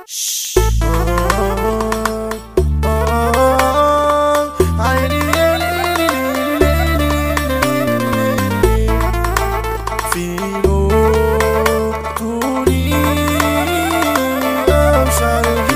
عيني فيلو توني مش عارف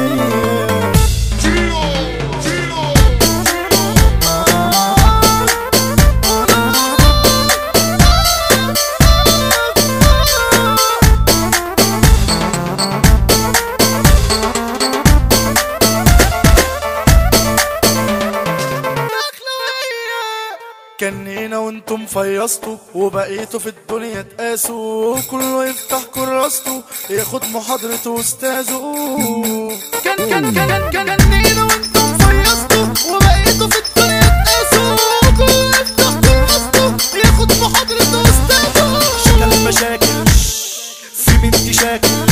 كنينا وانتم فيصتوا وبقيتوا في الدنيا تقاسوا كله يفتح كراسته ياخد محاضرة استاذه كان كان كان كان كنينا وانتم فيصتوا وبقيتوا في الدنيا تقاسوا كله يفتح كراسته ياخد محاضرة استاذه شكل مشاكل في بنت شاكل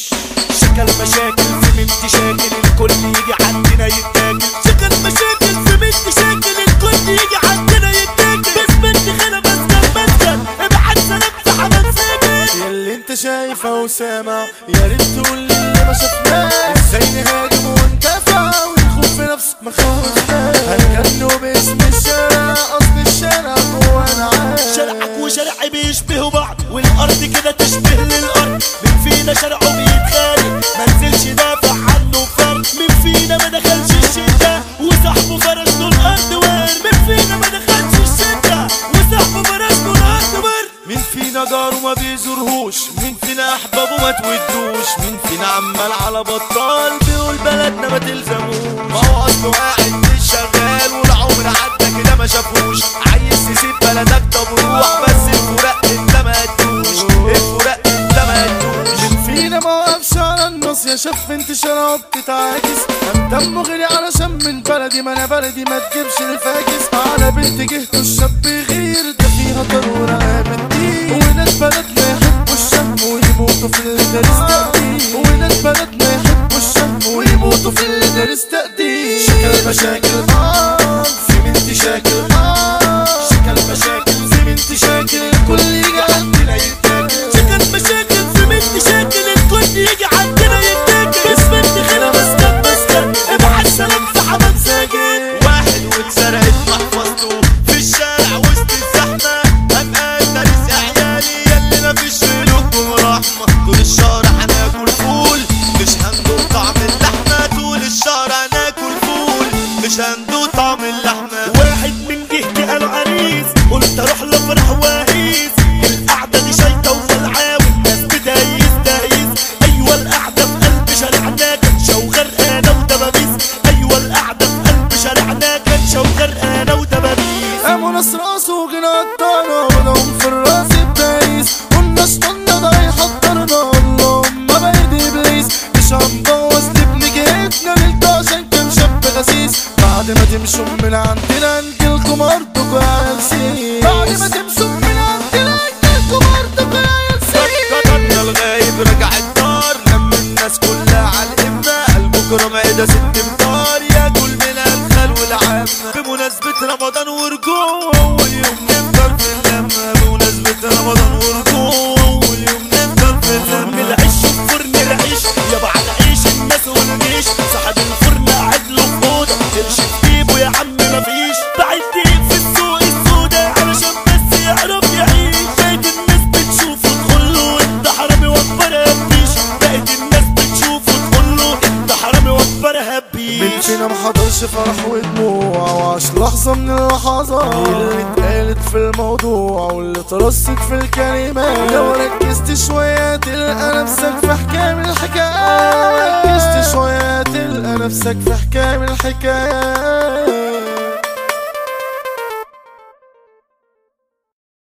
شكل مشاكل في بنت شاكل الكل يجي عندنا يتاكل شكل مشاكل في بنت شاكل الكل يجي عندنا يتاكل بس بنت خنا مسكن مسكن ابعت سلام في حمام ساكن ياللي انت شايفه وسامع يا ريت تقول لي اللي ما شفناه ازاي نهاجم وندافع ونخوف في نفس مخاوفنا هنغنوا باسم الشارع قصد الشارع جوانا عايش شرعك وشرعي بيشبهوا بعض والارض كده تشبه للارض مين فينا شرعه بيتخانق ما نزلش دافع عنه فرد مين فينا ما دخلش الشتا وصاحبه فرش له الارض ورد مين فينا ما دخلش الشتا وصاحبه فرش له الارض ورد مين فينا جاره ما بيزورهوش مين فينا احبابه ما تودوش مين فينا عمال على بطال بيقول بلدنا ما تلزموش ما هو اصله قاعد مش شغال والعمر عدى كده ما شافوش عايز تسيب بلدك طب روح بس الفراق انت ما هتدوش الفراق انت ما هتدوش مين فينا ما وقفش على النص يا شاف انت شراب بتتعاكس قام دمه غلي علشان من بلدي ما انا بلدي ما تجيبش الفاكس على بنت جهته الشاب غير ده فيها ضرورة امن دي وناس بلدنا يحبوا الشم ويموتوا في اللي دارس تقدير وناس بلدنا يحبوا الشم ويموتوا في اللي دارس تقدير شكل مشاكل اه في بنت شاكل اه شكل مشاكل في بنت شاكل الكل يجي عندنا يتاكل شكل مشاكل في بنت شاكل الكل يجي عندنا يتاكل بس بنت خنا مسكن مسكن ابعت سلام في حمام ساكن واحد واتسرقت محفظته في الشارع وسط الزحمة قام قال ده رزق عيالي ياللي مفيش في قلوبكم رحمة طول الشهر هناكل فول مش هندوق طعم اللحمة طول الشهر هناكل فول مش هندوق طعم اللحمة واحد من جهتي قالوا عريس قلت اروح لفرح واقيس القعده دي شايطه وفلعه والناس بتهيس تهيس ايوه القعده في قلب شارعنا كنشه وغرقانه ودبابيس ايوه القعده في قلب شارعنا كنشه وغرقانه ودبابيس قاموا ناس راسه وجنا قطعنا ولهم في الراس الدايس قلنا اشطنا ده يحضرنا اللهم بعيد ابليس مش هنبوظ لابن جهتنا نلقى عشان كان شاب غسيس بعد ما تمشوا من عندنا نجيلكم ارضكم يا عيال بعد ما تمشوا من عندنا نجيلكم ارضكم يا عيال قطرنا الغايب رجع الدار لم الناس كلها على الإمة قلبه معدة ست امتار ياكل من الخل والعامة بمناسبة رمضان ورجوع أول يوم نفطر في اللمة بمناسبة رمضان ورجوع أول يوم نفطر في فرن اللمة العيش وفرن العيش يابا على عيش الناس والنيش صاحب الفرن قاعد له في اوضه قرش في جيبه يا عم مفيش بعد دقيق في السوق السودا علشان بس يعرف يعيش بقيت الناس بتشوفه تقول له انت حرامي وفرها بيش بقيت الناس بتشوفه تقول له انت حرامي وفرها مين بيش فينا محضرش فرح ودموع وعاش لحظة من اللحظات اللي اتقالت في الموضوع واللي ترصت في الكلمات لو ركزت شوية تلقى نفسك في حكاية الحكاية ركزت شوية تلقى نفسك في حكاية الحكاية